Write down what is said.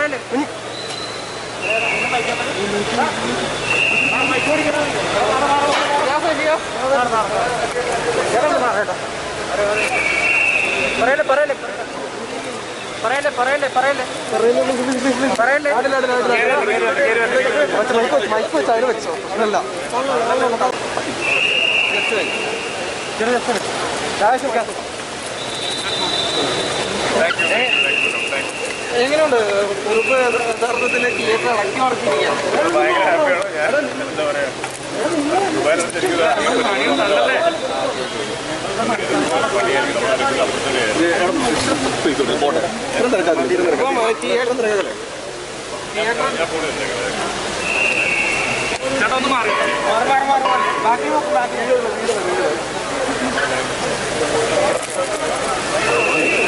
പറയല്ലേ കുഞ്ഞി പറയല്ലേ പറയല്ലേ പറയല്ലേ പറയല്ലേ പറയല്ലേ പറയല്ലേ മൈക്ക് വെച്ച് അതിൽ വെച്ചോ അതല്ല എങ്ങനെയുണ്ട് കുറുപ്പ് യഥാർത്ഥത്തിൽ തിയേറ്റർ ഇളക്കി മറിച്ചിരിക്കുകയാണ് ഭയങ്കര ഹാപ്പിയാണ് ഞാൻ എന്താ പറയാ വേറെ ശരിക്കും ഇത് അറിയാൻ പറ്റും. ഇപ്പം തിയേറ്റർ തിരക്കല്ലേ ഞാൻ ഫോണിൽ വെച്ചേക്കാം. ചേട്ടാ ഒന്ന് മാറി മാറി മാറി മാറി മാറി ബാക്കി നോക്ക് ബാക്കി